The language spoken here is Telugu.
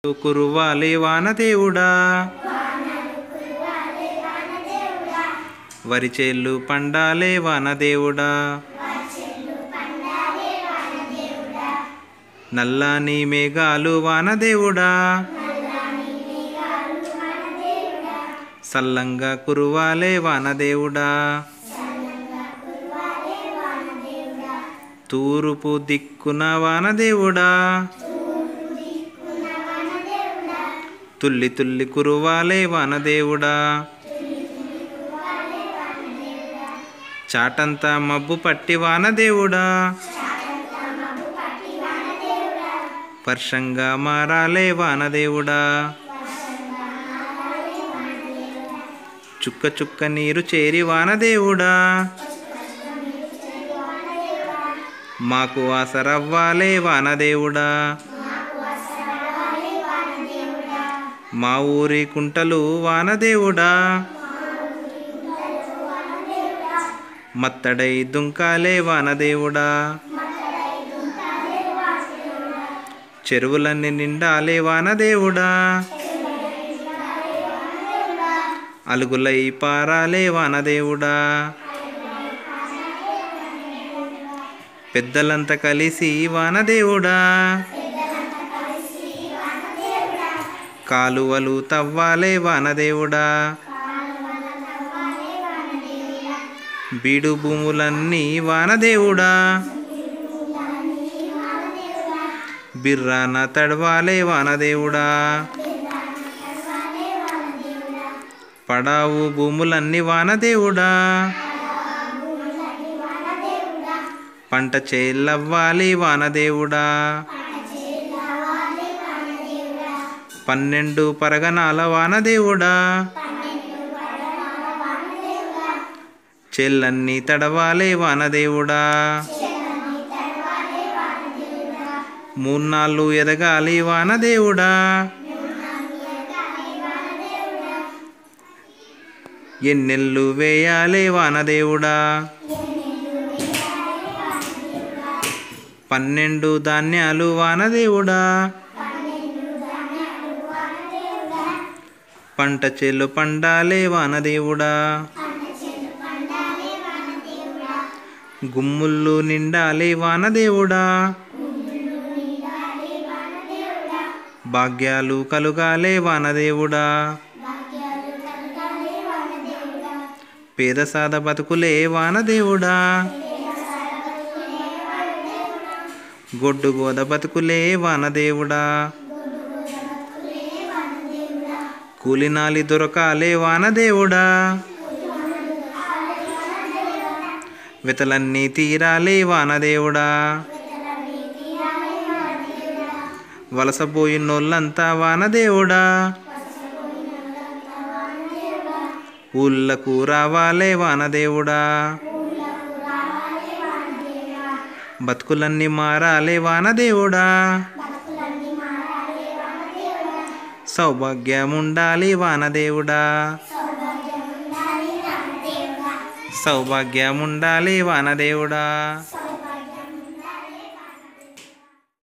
కురువాలే వానదేవుడా వరి చేళ్ళు పండాలే వానదేవుడా నల్లాని మేఘాలు వానదేవుడా సల్లంగా కురువాలే వానదేవుడా తూర్పు దిక్కున వానదేవుడా తుల్లి తుల్లి కురువాలే వానదేవుడా చాటంతా మబ్బు పట్టి వానదేవుడా వర్షంగా మారాలే వానదేవుడా చుక్క చుక్క నీరు చేరి వానదేవుడా మాకు ఆసరవ్వాలే వానదేవుడా మా ఊరి కుంటలు వానదేవుడా మత్తడై దుంకాలే వానదేవుడా చెరువులన్నీ నిండాలే వానదేవుడా అలుగులై పారాలే వానదేవుడా పెద్దలంతా కలిసి వానదేవుడా కాలువలు తవ్వాలే వానదేవుడా బీడు భూములన్నీ వానదేవుడా బిర్రాన తడవాలే వానదేవుడా పడావు భూములన్నీ వానదేవుడా పంట చేలవ్వాలి వానదేవుడా పన్నెండు పరగనాల వానదేవుడా చెల్లన్నీ తడవాలే వానదేవుడా మూన్నాళ్ళు ఎదగాలి వానదేవుడా ఎన్నెళ్ళు వేయాలే వానదేవుడా పన్నెండు ధాన్యాలు వానదేవుడా పంట చెల్లు పండాలే వానదేవుడా గుమ్ముళ్ళు నిండాలే వానదేవుడా భాగ్యాలు కలుగాలే వానదేవుడా పేద సాద బతుకులే వానదేవుడా గొడ్డు గోద బతుకులే వానదేవుడా కూలినాలి దొరకాలే వానదేవుడా వితలన్నీ తీరాలే వానదేవుడా వలసపోయినోళ్ళంతా వానదేవుడా ఊళ్ళకు రావాలే వానదేవుడా బతుకులన్నీ మారాలే వానదేవుడా సౌభాగ్యముండాలి వానదేవుడా సౌభాగ్యముండాలి వానదేవుడా